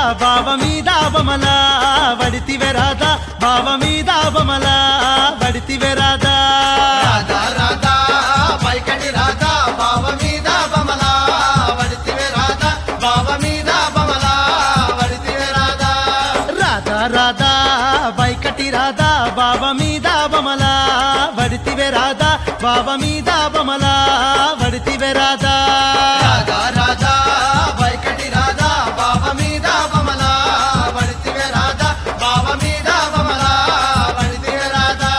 బావ మీద బమల వడితివే రాధా బావ మీద బమల వడితివే రాధా రాధా రాధా పైకటి రాధా బావ మీద బమలా వడితివే రాధా బావ మీద బమలా వడితివే రాధా రాధా రాధా బైకటి రాధా బావ మీద బమల వడితివే రాధా బావ మీద బమల వడితివే రాధా రాధా రాధా పైకటి రాధా బావ మీద బమలా వడితివే రాధా బావ మీద బమలా వడితివే రాధా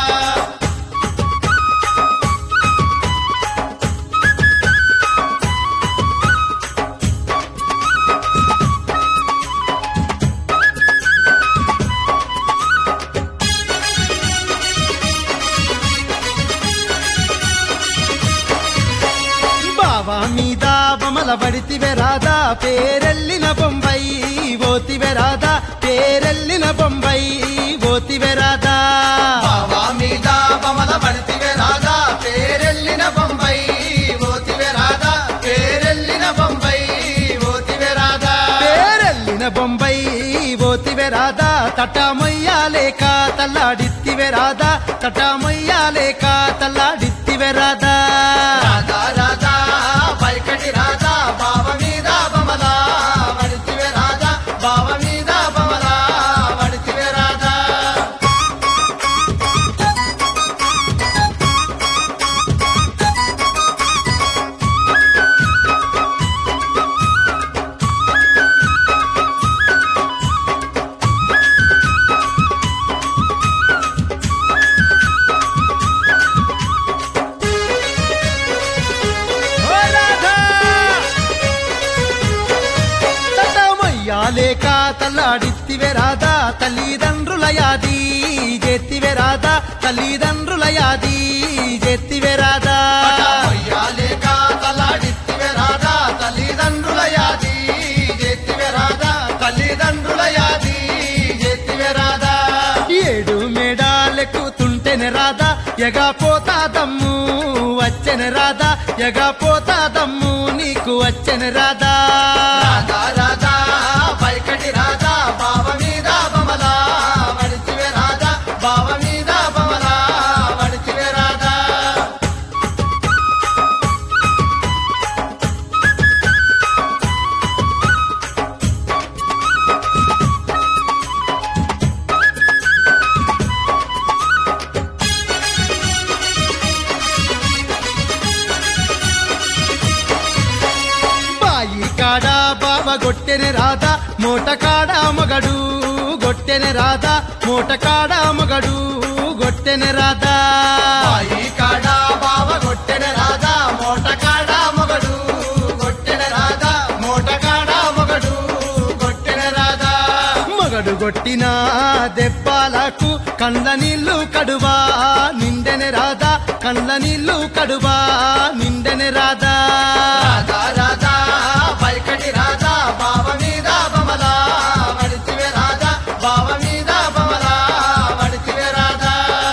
బావ మీద బమల వడితివే రాధా పేరెల్లిన బొంబై ఓతివే రాధా పేరెల్లిన బొంబై ఓతివే రాధా బావా మీద బమల పడితివే రాధా పేరెల్లిన బొంబై ఓతివే రాధా పేరెల్లిన బొంబై ఓతివే రాధా పేరెల్లిన బొంబై ఓతివే రాధా తటమయ్యాలేక తల్లాడిత్తివే రాధా తటమయ్యాలేక తల్లాడిత్తివే రాధా రాధా రాధా పైకటి రాధా బావ మీద బమల పడితివే రాధా బావ మీద బమల పడితివే రాధా ఓ రాధా తటమయ్యాలేక తల్లాడిత్తివే రాధా తల్లిదండ్రుల యాది జెత్తివే రాధా తల్లిదండ్రుల యాది జెత్తివే రాధా పటామయ్యాలేక తలాడిత్తివే రాధా తల్లిదండ్రుల యాది జెత్తివే రాధా తల్లిదండ్రుల యాది జెత్తివే రాధా ఏడు మేడాలెక్కుతుంటేనే రాధా ఎగా పోతా దమ్ము వచ్చెన రాధా ఎగా పోతా దమ్ము నీకు వచ్చెన రాధా రాధా రాధా పైకటి రాధా బావ మీద బమలా వడితివే రాధా బావ మీద బమలా వడితివే రాధా బాయి కాడ బావ గొట్టెనే రాధా మూట కాడ మగడు గొట్టెనే రాధా మూట కాడ మగడు గొట్టెనే రాధా బాయి కాడ బావ కొట్టెన రాధా మోట కాడ మొగడు కొట్టెన రాధా మోట కాడ మొగడు కొట్టెన రాధా మగడు గొట్టిన దెబ్బలకు కండ్ల నీళ్లు కడువా నిండెనే రాధా కండ్ల నీళ్లు కడువా నిండెనే రాధా రాధా రాధా పైకటి రాధా బావ మీద బమలా వడితివే రాధా బావ మీద బమలా వడితివే రాధా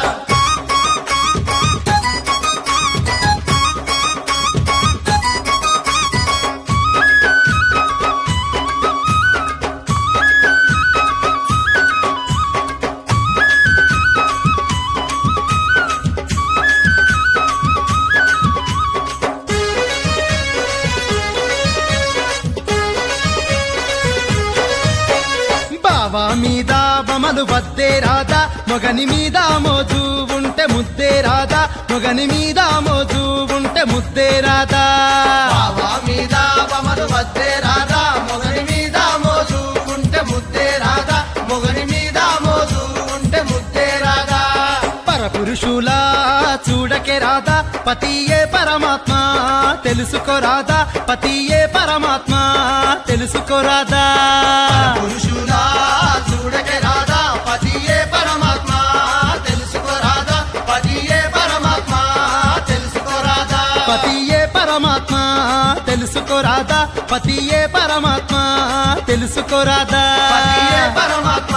బావా మీద బమలు వద్దే రాధా మొగని మీద మోజు ఉంటే ముద్దే రాధా మొగని మీద మోజు ఉంటే ముద్దే రాధా బావా మీద బమలు వద్దే రాధా మొగని మీద మోజు ఉంటే ముద్దే రాధా మొగని మీద మోజు ఉంటే ముద్దే రాధా పరపురుషుల చూడకే రాధా పతియే పరమాత్మ తెలుసుకో రాధా పతియే పరమాత్మ తెలుసుకో రాధా పురుషులా చూడకే రాధా పతియే పరమాత్మ తెలుసుకో రాధా పతియే పరమాత్మ తెలుసుకో రాధా పతియే పరమాత్మ తెలుసుకో రాధా పతియే పరమాత్మ తెలుసుకో రాధా పతియే పరమాత్మ